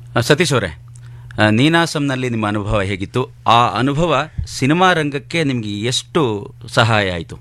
ಆ, ಸತೀಶ್ ಅವರೇ ಆ, ನೀನಾಸಂನಲ್ಲಿ ನಿಮ್ಮ ಅನುಭವ ಹೇಗಿತ್ತು ಆ ಅನುಭವ ಸಿನಿಮಾ ರಂಗಕ್ಕೆ ನಿಮಗೆ ಎಷ್ಟು ಸಹಾಯ ಆಯಿತು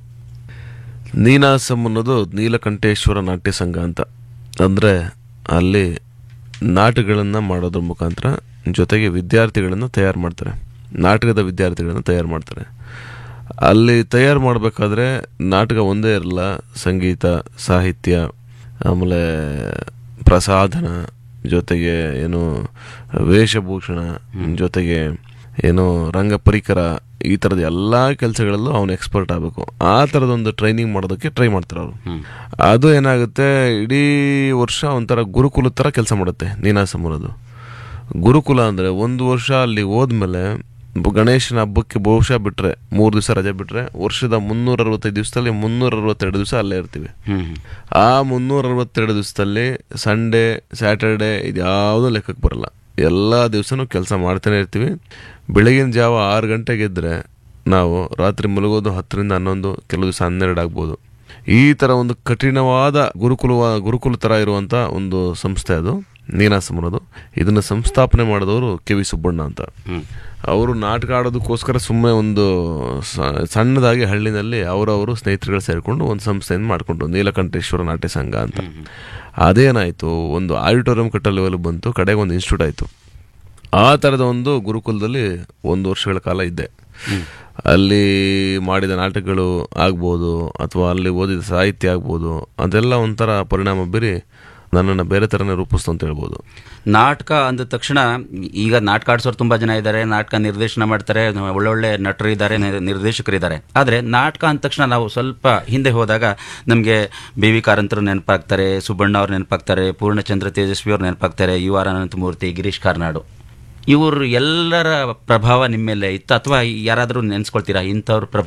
ನೀನಾಸಂ ಅನ್ನೋದು ನೀಲಕಂಠೇಶ್ವರ ನಾಟ್ಯ ಸಂಘ ಅಂತ ಅಂದರೆ ಅಲ್ಲಿ ನಾಟಕಗಳನ್ನು ಮಾಡೋದ್ರ ಮುಖಾಂತರ ಜೊತೆಗೆ ವಿದ್ಯಾರ್ಥಿಗಳನ್ನು ತಯಾರು ಮಾಡ್ತಾರೆ ನಾಟಕದ ವಿದ್ಯಾರ್ಥಿಗಳನ್ನು ತಯಾರು ಮಾಡ್ತಾರೆ ಅಲ್ಲಿ ತಯಾರು ಮಾಡಬೇಕಾದ್ರೆ ನಾಟಕ ಒಂದೇ ಇರಲ್ಲ ಸಂಗೀತ ಸಾಹಿತ್ಯ ಆಮೇಲೆ ಪ್ರಸಾದನ ಜೊತೆಗೆ ಏನು ವೇಷಭೂಷಣ ಜೊತೆಗೆ ಏನು ರಂಗ ಪರಿಕರ ಈ ಥರದ ಎಲ್ಲ ಕೆಲಸಗಳಲ್ಲೂ ಅವನು ಎಕ್ಸ್ಪರ್ಟ್ ಆಗಬೇಕು ಆ ಥರದೊಂದು ಟ್ರೈನಿಂಗ್ ಮಾಡೋದಕ್ಕೆ ಟ್ರೈ ಮಾಡ್ತಾರೆ ಅವರು ಅದು ಏನಾಗುತ್ತೆ ಇಡೀ ವರ್ಷ ಒಂಥರ ಗುರುಕುಲ ಥರ ಕೆಲಸ ಮಾಡುತ್ತೆ ನೀನಾಸಂ ಅನ್ನೋದು ಗುರುಕುಲ ಅಂದರೆ ಒಂದು ವರ್ಷ ಅಲ್ಲಿ ಹೋದ್ಮೇಲೆ ಬ- ಗಣೇಶನ ಹಬ್ಬಕ್ಕೆ ಬಹುಶಃ ಬಿಟ್ಟರೆ ಮೂರು ದಿವಸ ರಜೆ ಬಿಟ್ಟರೆ ವರ್ಷದ ಮುನ್ನೂರ ಅರವತ್ತೈದು ದಿವಸದಲ್ಲಿ ಮುನ್ನೂರ ಅರವತ್ತೆರಡು ದಿವಸ ಅಲ್ಲೇ ಇರ್ತೀವಿ ಹ್ಮ್ ಆ ಮುನ್ನೂರ ಅರವತ್ತೆರಡು ದಿವಸದಲ್ಲಿ ಸಂಡೇ ಸ್ಯಾಟರ್ಡೆ ಇದ್ಯಾವುದೂ ಲೆಕ್ಕಕ್ಕೆ ಬರಲ್ಲ ಎಲ್ಲ ದಿವಸನೂ ಕೆಲಸ ಮಾಡ್ತಾನೆ ಇರ್ತೀವಿ ಬೆಳಗಿನ ಜಾವ ಆರು ಗಂಟೆಗೆ ಎದ್ದರೆ ನಾವು ರಾತ್ರಿ ಮಲಗೋದು ಹತ್ತರಿಂದ ಹನ್ನೊಂದು ಕೆಲವು ದಿವಸ ಹನ್ನೆರಡು ಆಗ್ಬೋದು ಈ ಥರ ಒಂದು ಕಠಿಣವಾದ ಗುರುಕುಲ ಗುರುಕುಲ ಥರ ಇರುವಂಥ ಒಂದು ಸಂಸ್ಥೆ ಅದು ನೀನಾಸಂ ಅನ್ನೋದು ಇದನ್ನು ಸಂಸ್ಥಾಪನೆ ಮಾಡಿದವರು ಕೆ ವಿ ಸುಬ್ಬಣ್ಣ ಅಂತ ಹ್ಮ್ ಅವರು ನಾಟಕ ಆಡೋದಕ್ಕೋಸ್ಕರ ಸುಮ್ಮನೆ ಒಂದು ಸ- ಸಣ್ಣದಾಗಿ ಹಳ್ಳಿನಲ್ಲಿ ಅವರವರು ಸ್ನೇಹಿತರುಗಳು ಸೇರಿಕೊಂಡು ಒಂದು ಸಂಸ್ಥೆಯನ್ನು ಮಾಡಿಕೊಂಡು ನೀಲಕಂಠೇಶ್ವರ ನಾಟ್ಯ ಸಂಘ ಅಂತ ಅದೇನಾಯಿತು ಒಂದು ಆಡಿಟೋರಿಯಂ ಕಟ್ಟೋ ಲೆವೆಲ್ ಬಂತು ಕಡೆಗೆ ಒಂದು ಇನ್ಸ್ಟಿಟ್ಯೂಟ್ ಆಯಿತು ಆ ಥರದ ಒಂದು ಗುರುಕುಲದಲ್ಲಿ ಒಂದು ವರ್ಷಗಳ ಕಾಲ ಇದ್ದೆ ಅಲ್ಲಿ ಮಾಡಿದ ನಾಟಕಗಳು ಆಗ್ಬೋದು ಅಥವಾ ಅಲ್ಲಿ ಓದಿದ ಸಾಹಿತ್ಯ ಆಗ್ಬೋದು ಅದೆಲ್ಲ ಒಂಥರ ಪರಿಣಾಮ ಬೀರಿ ನನ್ನನ್ನು ಬೇರೆ ಥರನೇ ರೂಪಿಸ್ತು ಅಂತ ಹೇಳ್ಬೋದು ನಾಟಕ ಅಂದ ತಕ್ಷಣ ಈಗ ನಾಟಕ ಆಡ್ಸೋರು ತುಂಬಾ ಜನ ಇದ್ದಾರೆ ನಾಟಕ ನಿರ್ದೇಶನ ಮಾಡ್ತಾರೆ ಒಳ್ಳೊಳ್ಳೆ ನಟರು ಇದ್ದಾರೆ ನಿರ್- ನಿರ್ದೇಶಕರಿದ್ದಾರೆ ಆದರೆ ನಾಟಕ ಅಂದ ತಕ್ಷಣ ನಾವು ಸ್ವಲ್ಪ ಹಿಂದೆ ಹೋದಾಗ ನಮಗೆ ಬಿ ವಿ ಕಾರಂತರು ನೆನಪಾಗ್ತಾರೆ ಸುಬ್ಬಣ್ಣ ಅವ್ರು ನೆನಪಾಗ್ತಾರೆ ಪೂರ್ಣಚಂದ್ರ ತೇಜಸ್ವಿ ಅವ್ರು ನೆನಪಾಗ್ತಾರೆ ಯು ಆರ್ ಅನಂತಮೂರ್ತಿ ಗಿರೀಶ್ ಕಾರ್ನಾಡು ಇವರು ಎಲ್ಲರ ಪ್ರಭಾವ ನಿಮ್ಮ ಮೇಲೆ ಇತ್ತು ಅಥವಾ ಯಾರಾದರೂ ನೆನೆಸ್ಕೊಳ್ತೀರಾ ಇಂಥವ್ರ ಪ್ರಭಾವ